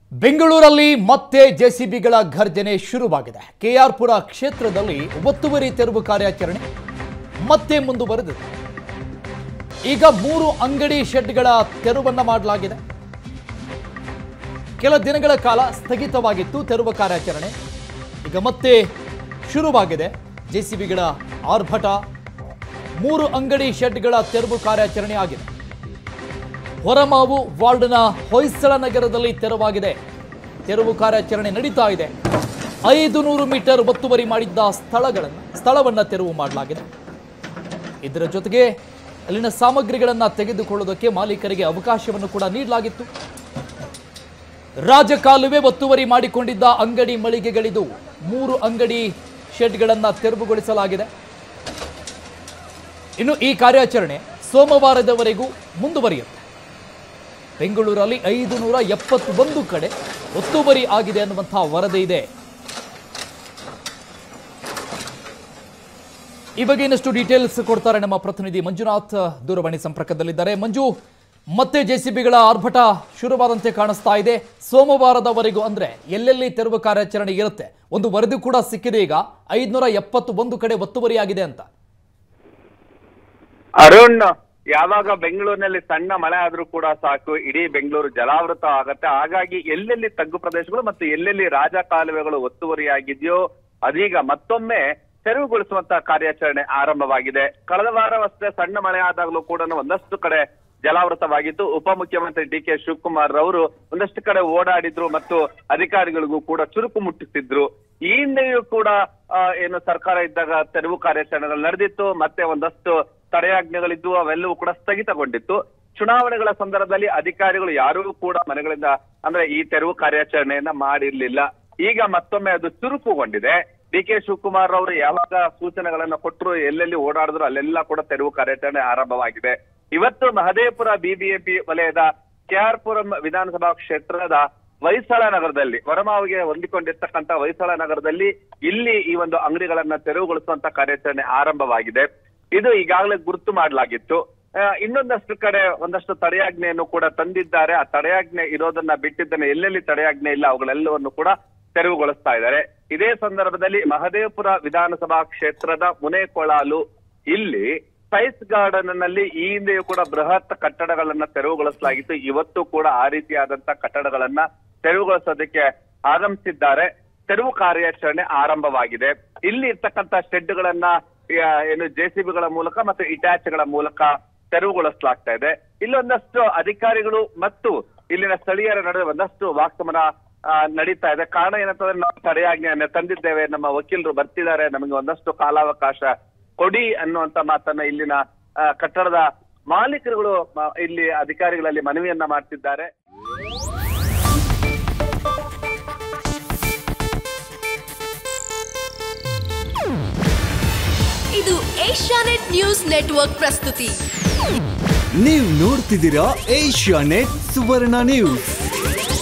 ಬೆಂಗಳೂರಲ್ಲಿ ಮತ್ತೆ ಜೆಸಿಬಿಗಳ ಘರ್ಜನೆ ಶುರುವಾಗಿದೆ ಕೆಆರ್ಪುರ ಕ್ಷೇತ್ರದಲ್ಲಿ ಒತ್ತುವರಿ ತೆರವು ಕಾರ್ಯಾಚರಣೆ ಮತ್ತೆ ಮುಂದುವರೆದಿದೆ ಈಗ ಮೂರು ಅಂಗಡಿ ಶೆಡ್ಗಳ ತೆರವನ್ನ ಮಾಡಲಾಗಿದೆ ಕೆಲ ದಿನಗಳ ಕಾಲ ಸ್ಥಗಿತವಾಗಿತ್ತು ತೆರವು ಕಾರ್ಯಾಚರಣೆ ಈಗ ಮತ್ತೆ ಶುರುವಾಗಿದೆ ಜೆಸಿಬಿಗಳ ಆರ್ಭಟ ಮೂರು ಅಂಗಡಿ ಶೆಡ್ಗಳ ತೆರವು ಕಾರ್ಯಾಚರಣೆ ಆಗಿದೆ ಹೊರಮಾವು ವಾರ್ಡ್ನ ಹೊಯ್ಸಳ ನಗರದಲ್ಲಿ ತೆರವಾಗಿದೆ ತೆರವು ಕಾರ್ಯಾಚರಣೆ ನಡೀತಾ ಇದೆ ಐದು ನೂರು ಮೀಟರ್ ಒತ್ತುವರಿ ಮಾಡಿದ್ದ ಸ್ಥಳಗಳನ್ನು ಸ್ಥಳವನ್ನು ತೆರವು ಮಾಡಲಾಗಿದೆ ಇದರ ಜೊತೆಗೆ ಅಲ್ಲಿನ ಸಾಮಗ್ರಿಗಳನ್ನು ತೆಗೆದುಕೊಳ್ಳುವುದಕ್ಕೆ ಮಾಲೀಕರಿಗೆ ಅವಕಾಶವನ್ನು ಕೂಡ ನೀಡಲಾಗಿತ್ತು ರಾಜಕಾಲುವೆ ಒತ್ತುವರಿ ಮಾಡಿಕೊಂಡಿದ್ದ ಅಂಗಡಿ ಮಳಿಗೆಗಳಿದು ಮೂರು ಅಂಗಡಿ ಶೆಡ್ಗಳನ್ನು ತೆರವುಗೊಳಿಸಲಾಗಿದೆ ಇನ್ನು ಈ ಕಾರ್ಯಾಚರಣೆ ಸೋಮವಾರದವರೆಗೂ ಮುಂದುವರಿಯುತ್ತೆ ಬೆಂಗಳೂರಲ್ಲಿ ಐದು ನೂರ ಎಪ್ಪತ್ತೊಂದು ಕಡೆ ಒತ್ತುವರಿ ಆಗಿದೆ ಅನ್ನುವಂತಹ ವರದಿ ಇದೆ ಈ ಬಗ್ಗೆ ಇನ್ನಷ್ಟು ಡೀಟೇಲ್ಸ್ ಕೊಡ್ತಾರೆ ನಮ್ಮ ಪ್ರತಿನಿಧಿ ಮಂಜುನಾಥ್ ದೂರವಾಣಿ ಸಂಪರ್ಕದಲ್ಲಿದ್ದಾರೆ ಮಂಜು ಮತ್ತೆ ಜೆಸಿಬಿಗಳ ಆರ್ಭಟ ಶುರುವಾದಂತೆ ಕಾಣಿಸ್ತಾ ಇದೆ ಸೋಮವಾರದವರೆಗೂ ಅಂದ್ರೆ ಎಲ್ಲೆಲ್ಲಿ ತೆರವು ಕಾರ್ಯಾಚರಣೆ ಇರುತ್ತೆ ಒಂದು ವರದಿ ಕೂಡ ಸಿಕ್ಕಿದೆ ಈಗ ಐದ್ನೂರ ಎಪ್ಪತ್ತೊಂದು ಕಡೆ ಒತ್ತುವರಿಯಾಗಿದೆ ಅಂತ ಅರುಣ್ ಯಾವಾಗ ಬೆಂಗಳೂರಿನಲ್ಲಿ ಸಣ್ಣ ಮಳೆ ಆದ್ರೂ ಕೂಡ ಸಾಕು ಇಡೀ ಬೆಂಗಳೂರು ಜಲಾವೃತ ಆಗತ್ತೆ ಹಾಗಾಗಿ ಎಲ್ಲೆಲ್ಲಿ ತಗ್ಗು ಪ್ರದೇಶಗಳು ಮತ್ತು ಎಲ್ಲೆಲ್ಲಿ ರಾಜ ಕಾಲುವೆಗಳು ಒತ್ತುವರಿಯಾಗಿದೆಯೋ ಅದೀಗ ಮತ್ತೊಮ್ಮೆ ತೆರವುಗೊಳಿಸುವಂತ ಕಾರ್ಯಾಚರಣೆ ಆರಂಭವಾಗಿದೆ ಕಳೆದ ವಾರವಷ್ಟೇ ಸಣ್ಣ ಮಳೆ ಆದಾಗಲೂ ಕೂಡ ಒಂದಷ್ಟು ಕಡೆ ಜಲಾವೃತವಾಗಿತ್ತು ಉಪಮುಖ್ಯಮಂತ್ರಿ ಡಿ ಕೆ ಶಿವಕುಮಾರ್ ಅವರು ಒಂದಷ್ಟು ಕಡೆ ಓಡಾಡಿದ್ರು ಮತ್ತು ಅಧಿಕಾರಿಗಳಿಗೂ ಕೂಡ ಚುರುಕು ಮುಟ್ಟಿಸಿದ್ರು ಈ ಹಿಂದೆಯೂ ಕೂಡ ಆ, ಏನು ಸರ್ಕಾರ ಇದ್ದಾಗ ತೆರವು ಕಾರ್ಯಾಚರಣೆಗಳು ನಡೆದಿತ್ತು ಮತ್ತೆ ಒಂದಷ್ಟು ತಡೆಯಾಜ್ಞೆಗಳಿದ್ದು ಅವೆಲ್ಲವೂ ಕೂಡ ಸ್ಥಗಿತಗೊಂಡಿತ್ತು ಚುನಾವಣೆಗಳ ಸಂದರ್ಭದಲ್ಲಿ ಅಧಿಕಾರಿಗಳು ಯಾರೂ ಕೂಡ ಮನೆಗಳಿಂದ ಅಂದ್ರೆ ಈ ತೆರವು ಕಾರ್ಯಾಚರಣೆಯನ್ನ ಮಾಡಿರ್ಲಿಲ್ಲ ಈಗ ಮತ್ತೊಮ್ಮೆ ಅದು ಚುರುಕುಗೊಂಡಿದೆ ಡಿ ಕೆ ಶಿವಕುಮಾರ್ ಅವರು ಯಾವಾಗ ಸೂಚನೆಗಳನ್ನ ಕೊಟ್ಟರು ಎಲ್ಲೆಲ್ಲಿ ಓಡಾಡಿದ್ರು ಅಲ್ಲೆಲ್ಲ ಕೂಡ ತೆರವು ಕಾರ್ಯಾಚರಣೆ ಆರಂಭವಾಗಿದೆ ಇವತ್ತು ಮಹದೇವಪುರ ಬಿಬಿಎಂಪಿ ವಲಯದ ಕೆಆರ್ ಪುರಂ ವಿಧಾನಸಭಾ ಕ್ಷೇತ್ರದ ಹೊಯ್ಸಳ ನಗರದಲ್ಲಿ ಹೊರಮಾವಿಗೆ ಹೊಂದಿಕೊಂಡಿರ್ತಕ್ಕಂಥ ಹೊಯ್ಸಳ ನಗರದಲ್ಲಿ ಇಲ್ಲಿ ಈ ಒಂದು ಅಂಗಡಿಗಳನ್ನ ತೆರವುಗೊಳಿಸುವಂತ ಕಾರ್ಯಾಚರಣೆ ಆರಂಭವಾಗಿದೆ ಇದು ಈಗಾಗಲೇ ಗುರುತು ಮಾಡಲಾಗಿತ್ತು ಆ, ಇನ್ನೊಂದಷ್ಟು ಕಡೆ ಒಂದಷ್ಟು ತಡೆಯಾಜ್ಞೆಯನ್ನು ಕೂಡ ತಂದಿದ್ದಾರೆ ಆ ತಡೆಯಾಜ್ಞೆ ಇರೋದನ್ನ ಬಿಟ್ಟಿದ್ದನ್ನ ಎಲ್ಲೆಲ್ಲಿ ತಡೆಯಾಜ್ಞೆ ಇಲ್ಲ ಅವುಗಳೆಲ್ಲವನ್ನು ಕೂಡ ತೆರವುಗೊಳಿಸ್ತಾ ಇದ್ದಾರೆ ಇದೇ ಸಂದರ್ಭದಲ್ಲಿ ಮಹದೇವಪುರ ವಿಧಾನಸಭಾ ಕ್ಷೇತ್ರದ ಮುನೇಕೊಳಾಲು ಇಲ್ಲಿ ಸೈನ್ಸ್ ಗಾರ್ಡನ್ ನಲ್ಲಿ ಈ ಹಿಂದೆಯೂ ಕೂಡ ಬೃಹತ್ ಕಟ್ಟಡಗಳನ್ನ ತೆರವುಗೊಳಿಸಲಾಗಿತ್ತು ಇವತ್ತು ಕೂಡ ಆ ರೀತಿಯಾದಂತ ಕಟ್ಟಡಗಳನ್ನ ತೆರವುಗೊಳಿಸೋದಕ್ಕೆ ಆಗಮಿಸಿದ್ದಾರೆ ತೆರವು ಕಾರ್ಯಾಚರಣೆ ಆರಂಭವಾಗಿದೆ ಇಲ್ಲಿ ಇರ್ತಕ್ಕಂತ ಶೆಡ್ಗಳನ್ನ ಆ, ಏನು ಜೆಸಿಬಿಗಳ ಮೂಲಕ ಮತ್ತು ಇಟ್ಯಾಚ್ಗಳ ಮೂಲಕ ತೆರವುಗೊಳಿಸಲಾಗ್ತಾ ಇದೆ ಇಲ್ಲೊಂದಷ್ಟು ಅಧಿಕಾರಿಗಳು ಮತ್ತು ಇಲ್ಲಿನ ಸ್ಥಳೀಯರ ನಡುವೆ ಒಂದಷ್ಟು ವಾಕ್ಸಮರ ಆ, ನಡೀತಾ ಇದೆ ಕಾರಣ ಏನಂತಂದ್ರೆ ನಾವು ತಡೆಯಾಜ್ಞೆಯನ್ನ ತಂದಿದ್ದೇವೆ ನಮ್ಮ ವಕೀಲರು ಬರ್ತಿದ್ದಾರೆ ನಮಗೆ ಒಂದಷ್ಟು ಕಾಲಾವಕಾಶ ಕೊಡಿ ಅನ್ನುವಂತ ಮಾತನ್ನ ಇಲ್ಲಿನ ಆ, ಕಟ್ಟಡದ ಮಾಲೀಕರುಗಳು ಮ- ಇಲ್ಲಿ ಅಧಿಕಾರಿಗಳಲ್ಲಿ ಮನವಿಯನ್ನ ಮಾಡ್ತಿದ್ದಾರೆ ಇದು ಏಷ್ಯಾನೆಟ್ ನ್ಯೂಸ್ ನೆಟ್ವರ್ಕ್ ಪ್ರಸ್ತುತಿ ನೀವು ನೋಡ್ತಿದ್ದೀರಾ ಏಷ್ಯಾ ನೆಟ್ ಸುವರ್ಣ ನ್ಯೂಸ್